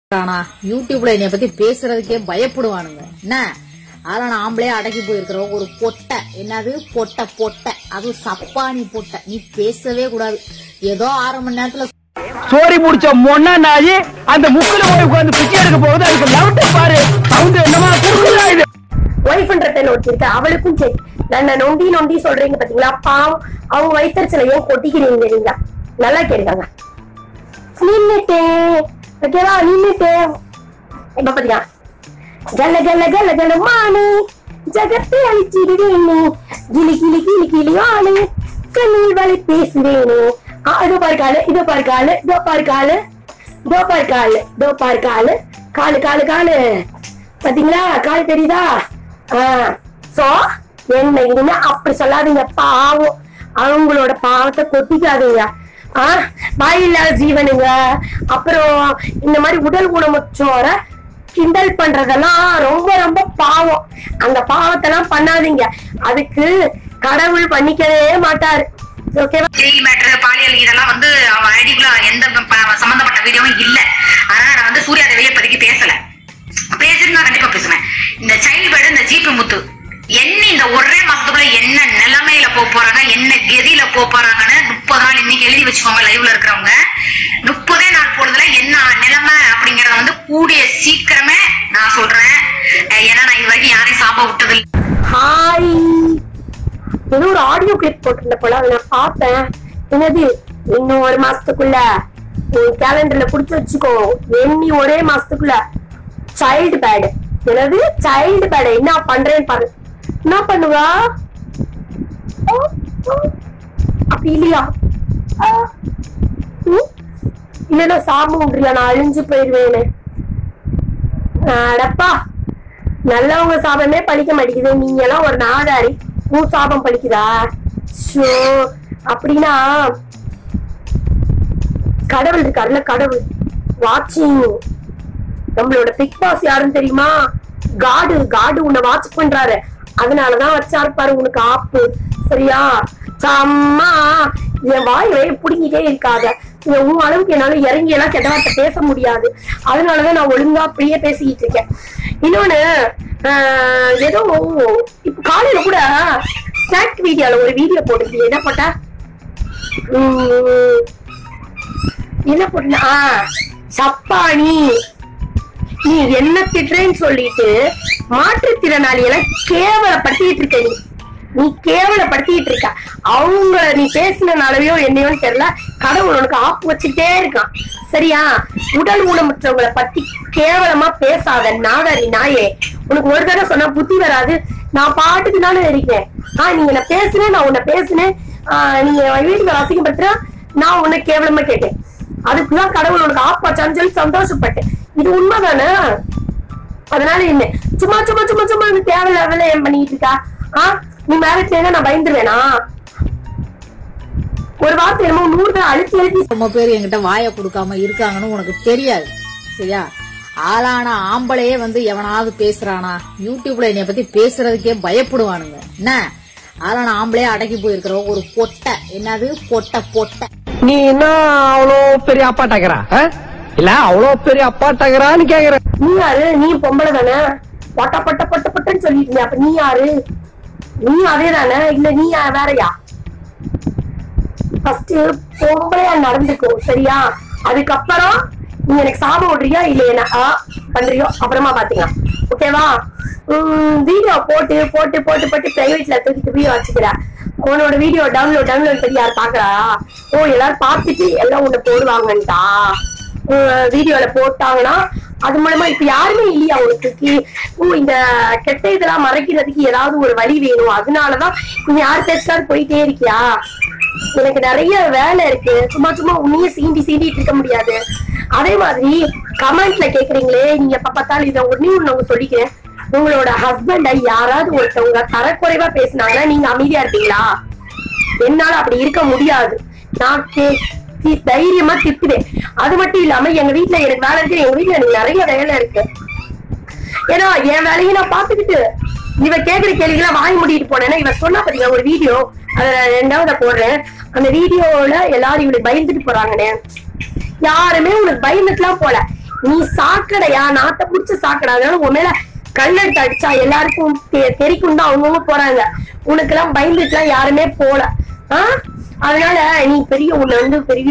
ஆனா யூடியூப்ல என்னைய பத்தி பேசுறதுக்கே பயப்படுவானுங்க என்ன அதெல்லாம் ஆம்பளே அடக்கி போயிருக்கிறவங்க ஒரு பொட்டை என்னது பொட்டை பொட்டை அது சப்பானி பொட்டை நீ பேசவே கூடாது ஏதோ ஆறு மணி நேரத்துல சோரி முடிச்ச மொன்னா நாயி அந்த முக்குல போய் உட்கார்ந்து பிச்சை எடுக்க போகுது அதுக்கு லவுட்ட பாரு சவுண்ட் என்னமா குறுக்குதா இது ஒய்ஃப்ன்ற பெண் ஒருத்தி இருக்கு அவளுக்கும் சரி நான் நொண்டி நொண்டி சொல்றீங்க பாத்தீங்களா பாவம் அவங்க வயிற்றுல ஏன் கொட்டிக்கிறீங்க நீங்க நல்லா கேளுங்க நின்னுட்டேன் ஓகேவா நின்னுட்டேன் இப்ப பாத்தீங்களா கல கல கல கல மானு ஜகத்தை அழிச்சிடுவேனே கிளி கிளி கிளி கிளி ஆளு கண்ணில் வழி பேசுவேனே ஆ, இதோ பாரு காலு இதோ பாரு காலு இதோ பாரு காலு இதோ பாரு காலு இதோ பாரு காலு காலு காலு காலு பாத்தீங்களா கால் தெரியுதா சோ என்ன இனிமே அப்படி சொல்லாதீங்க பாவம் அவங்களோட பாவத்தை கொட்டிக்காதீங்க ஆ வாயில்லாத ஜீவனுங்க அப்புறம் இந்த மாதிரி உடல் ஊனமுற்றோர கிண்டல் பண்றதெல்லாம் ரொம்ப ரொம்ப பாவம் அந்த பாவத்தெல்லாம் பண்ணாதீங்க அதுக்கு கடவுள் பண்ணிக்கவே மாட்டாரு ஓகேவா கிரில் மேட்டர் பாலியல் இதெல்லாம் வந்து அவன் ஐடிக்குள்ள எந்த ப- சம்பந்தப்பட்ட வீடியோவும் இல்ல அதனால நான் வந்து சூர்யா தேவியை இப்போதைக்கு பேசல பேசிட்டு நான் கண்டிப்பா பேசுவேன் இந்த சைல்டு பேர்டு இந்த ஜிபி முத்து என்ன இந்த ஒரே மாசத்துக்குள்ள என்ன நிலைமையில போக போறாங்க என்ன கதியில போக போறாங்கன்னு முப்பது நாள் இன்னைக்கு எழுதி வச்சுக்கோங்க லைவ்ல இருக்கிறவங்க முப்பதே நாள் பொழுதுல என்ன நிலைமை அப்படிங்கறத வந்து கூடிய சீக்கிரமே நான் சொல்றேன் அஹ் ஏன்னா நான் இது வரைக்கும் யாரையும் சாப்ப விட்டது இல்ல. ஹாய் ஏதோ ஒரு ஆடியோ கிளிப் போட்டிருந்த போல அதை நான் பார்த்தேன் என்னது இன்னும் ஒரு மாசத்துக்குள்ள உன் கேலண்டர்ல புடிச்சு வச்சுக்கோ எண்ணி ஒரே மாசத்துக்குள்ள சைல்டு பேடு என்னது சைல்டு பேடு என்ன பண்றேன்னு பாரு என்ன பண்ணுவா ஆ, ஆ. அப்படி இல்லையா ஆ. ம்? இல்லைன்னா சாமுன்றியா நான் அழிஞ்சு போயிருவேன்னு அடப்பா நல்லவங்க சாபமே பழிக்க மாட்டேங்குது நீங்க எல்லாம் ஒரு நாதாரி உன் சாபம் பழிக்குதா ஷோ அப்படின்னா கடவுள் இருக்காருல்ல கடவுள் வாட்சிங் நம்மளோட பிக் பாஸ் யாருன்னு தெரியுமா காடு காடு உன்னை வாட்ச் பண்றாரு அதனாலதான் வச்சாரு பாரு உனக்கு ஆப்பு சரியா சம்மா என் வாய் வேற புடுங்கிட்டே இருக்காத இங்க உன் அளவுக்கு என்னால இறங்கி எல்லாம் கெட்ட வார்த்தை பேச முடியாது அதனாலதான் நான் ஒழுங்கா அப்படியே பேசிக்கிட்டு இருக்கேன் இன்னொன்னு ஆஹ், ஏதோ இப்ப காலையில கூட ஸ்நாக் வீடியோல ஒரு வீடியோ போட்டுருக்கீங்க என்ன போட்ட உம், என்ன போட்டுனா சப்பானி நீ என்ன திட்டுறேன்னு சொல்லிட்டு மாற்றுத்திறனாளிகளை கேவலப்படுத்திட்டு இருக்க நீ நீ கேவலப்படுத்திட்டு இருக்க அவங்கள நீ பேசினாலவையோ என்னையோன்னு தெரியல கடவுள் உனக்கு ஆப்பு வச்சுட்டே இருக்கான் சரியா உடல் ஊனமுற்றவங்களை பத்தி கேவலமா பேசாத நாகரி நாயே உனக்கு ஒரு தடவை சொன்னா புத்தி வராது நான் பாட்டுக்கு தானே இருக்கேன் ஆஹ் நீங்க நான் பேசுனேன் நான் உன்னை பேசுனேன் ஆஹ் நீங்க என் வீட்டுக்கு அசிங்கப்படுத்துற நான் உன்னை கேவலமா கேட்டேன் அதுக்குதான் கடவுள் உனக்கு ஆப்பாச்சான்னு சொல்லி சந்தோஷப்பட்டேன் இது உண்மைதானே அதனால என்ன சும்மா சும்மா சும்மா சும்மா இந்த தேவையில்லாத ஏன் பண்ணிட்டு இருக்கா ஆ நீ மேரேஜ் நான் பயந்துருவேனா ஒரு வார்த்தை என்னமோ நூறு தடவை அழுத்தி அழுத்தி ரொம்ப பேர் என்கிட்ட வாயை கொடுக்காம இருக்காங்கன்னு உனக்கு தெரியாது சரியா ஆளான ஆம்பளையே வந்து எவனாவது பேசுறானா யூடியூப்ல என்னைய பத்தி பேசுறதுக்கே பயப்படுவானுங்க என்ன ஆளான ஆம்பளையே அடக்கி போயிருக்கிறவங்க ஒரு பொட்டை என்னது பொட்டை பொட்டை நீ என்ன அவ்வளோ பெரிய அப்பாட்டாக்கிறா இல்ல அவ்வளோ பெரிய அப்பாட்டாக்கிறான்னு கேக்குற நீ யாரு நீ பொம்பளை தானே பட்ட பட்ட பட்ட பட்டன்னு சொல்லிட்டு இருந்தியே. அப்ப நீ யாரு நீ அதே தானே இல்ல நீ யா- வேறயா ஃபர்ஸ்ட் பொம்பளையா நடந்துக்கும் சரியா அதுக்கப்புறம் நீ எனக்கு சாபம் விடுறியா இல்ல என்ன ஆ, பண்றியோ அப்புறமா பாத்துக்கலாம் ஓகேவா வீடியோ போட்டு போட்டு போட்டு போட்டு பிரைவேட்ல தூக்கி தூக்கி வச்சுக்கிற உன்னோட வீடியோ டவுன்லோட் டவுன்லோட் பண்ணி யார் பாக்குறா ஓ எல்லாரும் பார்த்துட்டு எல்லாம் உன்னை போடுவாங்கன்டா வீடியோல போட்டாங்கன்னா அது மூலமா இப்ப யாருமே இல்லையா உனக்கு கி- ஓ இந்த கெட்ட இதெல்லாம் மறைக்கிறதுக்கு ஏதாவது ஒரு வழி வேணும் அதனாலதான் நீ யார் பேச்சுக்காவது போயிட்டே இருக்கியா எனக்கு நிறைய வேலை இருக்கு சும்மா சும்மா உன்னையே சீண்டி சீண்டிட்டு இருக்க முடியாது அதே மாதிரி கமெண்ட்ல கேக்குறீங்களே நீங்க எப்ப பார்த்தாலும் இதை ஒண்ணே ஒண்ணு சொல்லிக்கிறேன் உங்களோட ஹஸ்பண்ட யாராவது ஒருத்தவங்க தரக்குறைவா பேசினாங்கன்னா நீங்க அமைதியா இருப்பீங்களா என்னால அப்படி இருக்க முடியாது நான் கே- தி- தைரியமா திட்டுவேன் அது மட்டும் இல்லாம எங்க வீட்ல எனக்கு வேலை இருக்கு எங்க வீட்ல எனக்கு நிறைய வேலை இருக்கு ஏன்னா என் வேலையை நான் பாத்துக்கிட்டு இவ கேக்குற கேள்விகளை வாய் மூடிட்டு போனேன்னா இவ சொன்னா பாத்தீங்க ஒரு வீடியோ அத நான் ரெண்டாவது போடுறேன் அந்த வீடியோல எல்லாரும் இவளுக்கு பயந்துட்டு போறாங்கண்ணே யாருமே உனக்கு பயந்துட்டுலாம் போல நீ சாக்கடையா நாட்டை புடிச்ச சாக்கடை அதனால உன் மேல கல்லெடுத்து அடிச்சா எல்லாருக்கும் தெ- தெரிக்கும் தான் அவங்கவுங்க போறாங்க உனக்கு எல்லாம் பயந்துட்டுலாம் யாருமே போல ஆ அதனால நீ பெரிய உன்னை வந்து பெரிய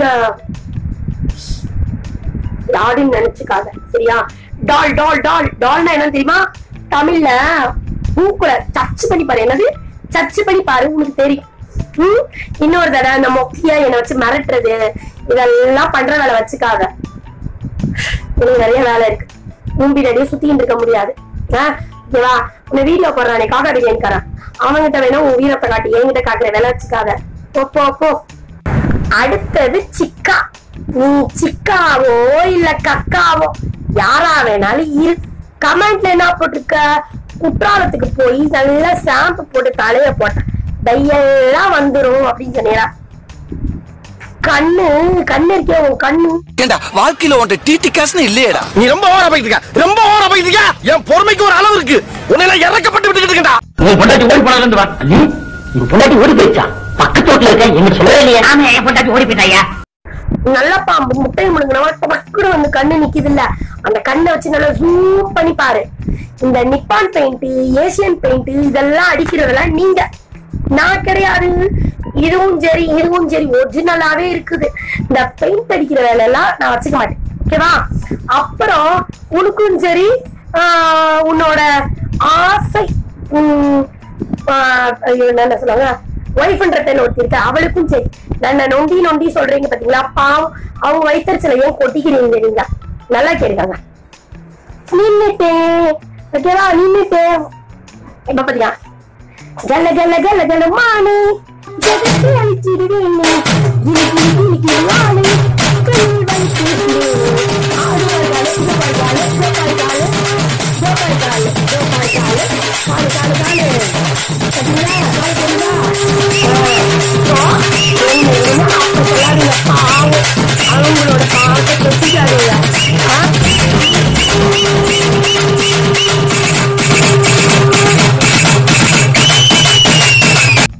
யாருன்னு நினைச்சுக்காத சரியா டால் டால் டால் டால்னா என்ன தெரியுமா தமிழ்ல மூக்குல சர்ச் பண்ணி பாரு என்னது சர்ச் பண்ணி பாரு உனக்கு தெரியும் ம்? இன்னொரு தடவை அந்த மொக்கியா என்னை வச்சு மிரட்டுறது இதெல்லாம் பண்ற வேலை வச்சுக்காத எனக்கு நிறைய வேலை இருக்கு உன் பின்னாடியே சுத்திட்டு இருக்க முடியாது ஆ, ஓகேவா உன்னை வீடியோ போடுறானே காக்கா பிரியாணிக்காரன் அவன்கிட்ட வேணா உன் வீரத்தை காட்டி என்கிட்ட காட்டுற வேலை வச்சுக்காத போ போ போ அடுத்தது சிக்கா நீ சிக்காவோ இல்ல கக்காவோ யாரா வேணாலும் இரு கமெண்ட்ல என்ன போட்டிருக்க குற்றாலத்துக்கு போய் நல்லா ஷாம்பு போட்டு தலைய போட்டேன் டையெல்லாம் வந்துரும் அப்படின்னு சொன்னீங்களா கண்ணு கண்ணு இருக்கே உன் கண்ணு ஏண்டா வாழ்க்கையில உன்ட்ட டிடி காசுன்னு இல்லையேடா நீ ரொம்ப ஓவரா போயிட்டு இருக்க ரொம்ப ஓவரா போயிட்டு இருக்க என் பொறுமைக்கு ஒரு அளவு இருக்கு உன்னை எல்லாம் இறக்கப்பட்டு விட்டுட்டு இருக்கா உன் பொண்டாட்டி ஓடி போனதுல இருந்து வா நீ உங்க பொண்டாட்டி ஓடி போயிடுச்சா பக்கத்து வீட்டுல இருக்க எங்க சொல்லவே இல்லையா ஆமா என் பொண்டாட்டி ஓடி போயிட்டாயா நல்ல பாம்பு முட்டையை முழுங்கினவா டக்குனு வந்து கண்ணு நிக்குது இல்ல அந்த கண்ணை வச்சு நல்லா ஜூம் பண்ணி பாரு இந்த நிப்பான் பெயிண்ட் ஏசியன் பெயிண்ட் இதெல்லாம் அடிக்கிறதெல்லாம் நீங்க நான் கிடையாது இதுவும் சரி இதுவும் சரி ஒரிஜினலாவே இருக்குது இந்த பெயிண்ட் அடிக்கிற வேலை எல்லாம் நான் வச்சுக்க மாட்டேன் ஓகேவா அப்புறம் உனக்கும் சரி ஆஹ், உன்னோட ஆசை உம், ஆஹ், ஐயோ, என்ன சொல்லுவாங்க ஒய்ஃப்ன்ற பேர்ல ஒருத்தி இருக்கு அவளுக்கும் சரி நான் நொண்டி நொண்டி சொல்றீங்க பாத்தீங்களா பாவம் அவங்க வயிற்றுல ஏன் கொட்டிக்கிறீங்க நீங்க நல்லா கேட்காங்க நின்னுட்டேன் ஓகேவா நின்னுட்டேன் இப்ப பாத்தீங்க கல்ல கல்ல கல்ல கல்ல மானு ஜெகத்தை அழிச்சிடுவேன் கிளி கிளி கிளி கிளி